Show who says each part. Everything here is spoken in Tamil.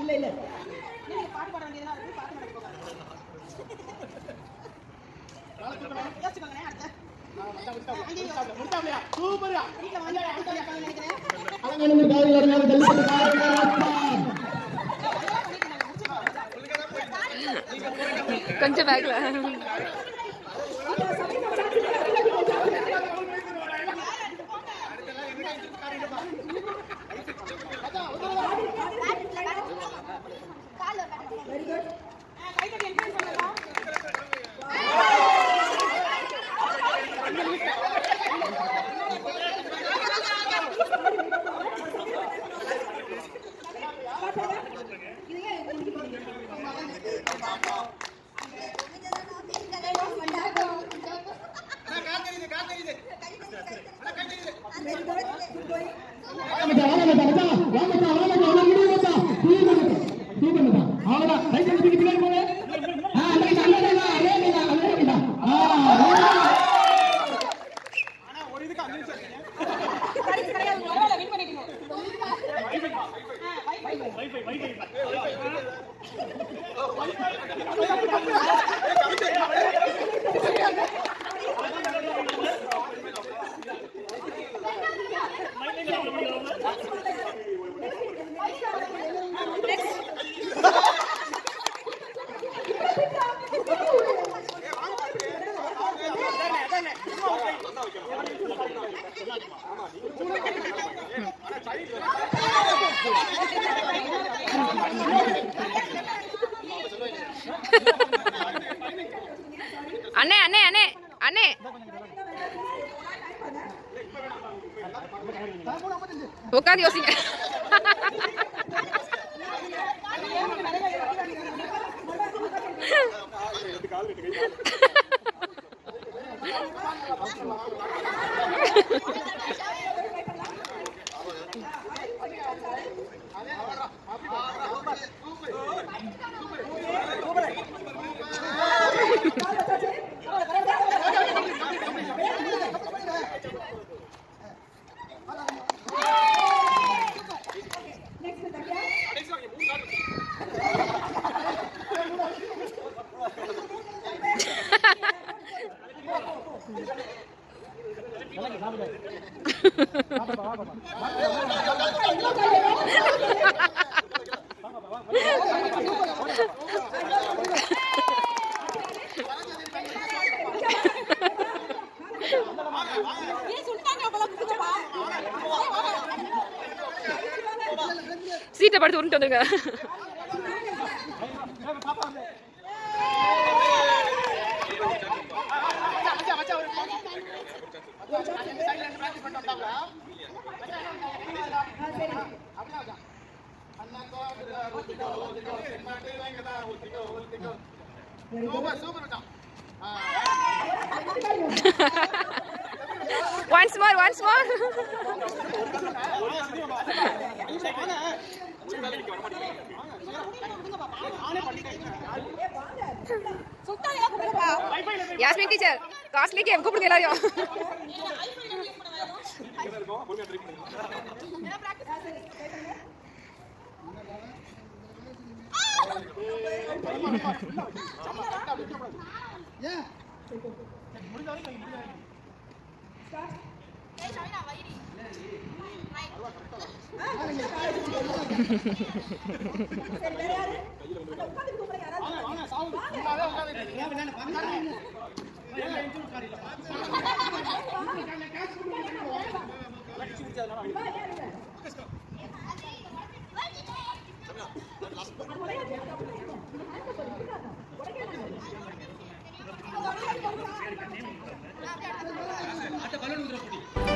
Speaker 1: இல்ல இல்ல
Speaker 2: நீங்க பாட்டு பாட வேண்டியதுனா இருக்கு பாட்டு பாட போகாது யோசிச்சுக்கோங்கண்ணே அடுத்த
Speaker 3: சூப்பரா
Speaker 2: வீட்டுல வாங்கி பாட்டு சொல்லிருக்காங்கன்னு நினைக்கிறேன்
Speaker 3: அலங்கனூர் காவல் வருகிறார் ஜல்லிக்கட்டு காவல்
Speaker 4: கொஞ்சம் பேக்ல
Speaker 1: வெரி குட்
Speaker 2: கை தட்டி என்கரேஜ் பண்ணலாம்
Speaker 1: வெரி குட் குட் கோயிங்
Speaker 3: வாங்கடா வாங்கடா வாங்கடா வாங்கடா வாங்கடா முடியுமாடா சூப்பர் சூப்பர்டா அவ்வளவுதான் ரைட் சைடு தூக்கி பின்னாடி போங்க ஆ ரைட் அல்லடா அல்லடா அல்லடா ஆ
Speaker 2: கடைசி கிடையாது பரவாயில்ல வின் பண்ணிட்டீங்க
Speaker 4: அண்ணே அண்ணே அண்ணே அண்ணே உட்காந்து யோசிங்க
Speaker 1: நெக்ஸ்ட் தக்கியா
Speaker 2: ஏன் சொல்லிட்டாங்க அப்பலாம் குடிச்சப்பா
Speaker 4: சீட்டை படுத்து உருண்டு வந்துருங்க ஒன்ஸ் மோர் ஒன்ஸ் மோர்
Speaker 2: சுட்டாங்க கூப்பிடுப்பா
Speaker 4: யாஸ்மின் டீச்சர் காஸ்ட்லி கேம் கூப்பிடுங்க எல்லாரையும்
Speaker 1: சரி வேற யாரு அங்க உட்கார்ந்து தூங்குற யாராவது
Speaker 3: அடுத்த பலூன் ஊதுற போட்டி